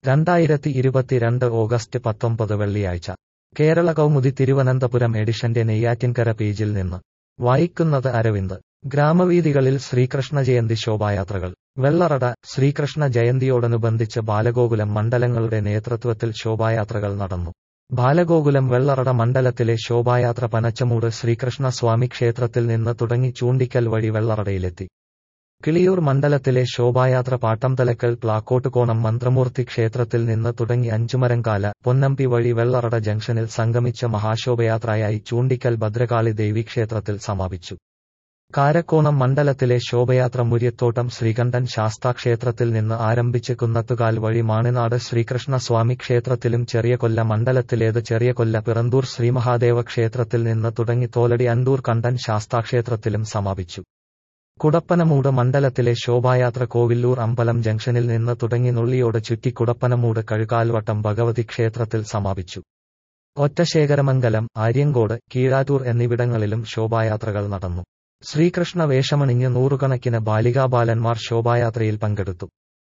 രണ്ടായിരത്തി ഇരുപത്തിരണ്ട് ഓഗസ്റ്റ് പത്തൊമ്പത് വെള്ളിയാഴ്ച കേരള കൗമുദി തിരുവനന്തപുരം എഡിഷന്റെ നെയ്യാറ്റിൻകര പേജിൽ നിന്ന് വായിക്കുന്നത് അരവിന്ദ് ഗ്രാമവീഥികളിൽ ശ്രീകൃഷ്ണ ജയന്തി ശോഭായാത്രകൾ വെള്ളറട ശ്രീകൃഷ്ണ ജയന്തിയോടനുബന്ധിച്ച് ബാലഗോകുലം മണ്ഡലങ്ങളുടെ നേതൃത്വത്തിൽ ശോഭായാത്രകൾ നടന്നു ബാലഗോകുലം വെള്ളറട മണ്ഡലത്തിലെ ശോഭായാത്ര പനച്ചമൂട് ശ്രീകൃഷ്ണ സ്വാമി ക്ഷേത്രത്തിൽ നിന്ന് തുടങ്ങി ചൂണ്ടിക്കൽ വഴി വെള്ളറടയിലെത്തി കിളിയൂർ മണ്ഡലത്തിലെ ശോഭായാത്ര പാട്ടംതലക്കൽ പ്ലാക്കോട്ടുകോണം മന്ത്രമൂർത്തി ക്ഷേത്രത്തിൽ നിന്ന് തുടങ്ങി അഞ്ചുമരങ്കാല പൊന്നമ്പി വഴി വെള്ളറട ജംഗ്ഷനിൽ സംഗമിച്ച മഹാശോഭയാത്രയായി ചൂണ്ടിക്കൽ ഭദ്രകാളി ദേവി ക്ഷേത്രത്തിൽ സമാപിച്ചു കാരക്കോണം മണ്ഡലത്തിലെ ശോഭയാത്ര മുര്യത്തോട്ടം ശ്രീകണ്ഠൻ ശാസ്താ ക്ഷേത്രത്തിൽ നിന്ന് ആരംഭിച്ച് കുന്നത്തുകാൽ വഴി മാണിനാട് ശ്രീകൃഷ്ണ സ്വാമി ക്ഷേത്രത്തിലും ചെറിയകൊല്ല മണ്ഡലത്തിലേത് ചെറിയകൊല്ല പിറന്തൂർ ശ്രീമഹാദേവ ക്ഷേത്രത്തിൽ നിന്ന് തുടങ്ങി തോലടി അണ്ടൂർ കണ്ടൻ ശാസ്താ ക്ഷേത്രത്തിലും സമാപിച്ചു കുടപ്പനമൂട് മണ്ഡലത്തിലെ ശോഭായാത്ര കോവില്ലൂർ അമ്പലം ജംഗ്ഷനിൽ നിന്ന് തുടങ്ങി നുള്ളിയോട് ചുറ്റി കുടപ്പനമൂട് കഴുകാൽവട്ടം ഭഗവതി ക്ഷേത്രത്തിൽ സമാപിച്ചു ഒറ്റശേഖരമംഗലം ആര്യങ്കോട് കീഴാറ്റൂർ എന്നിവിടങ്ങളിലും ശോഭായാത്രകൾ നടന്നു ശ്രീകൃഷ്ണ വേഷമണിഞ്ഞ് നൂറുകണക്കിന് ബാലികാബാലന്മാർ ശോഭായാത്രയിൽ പങ്കെടുത്തു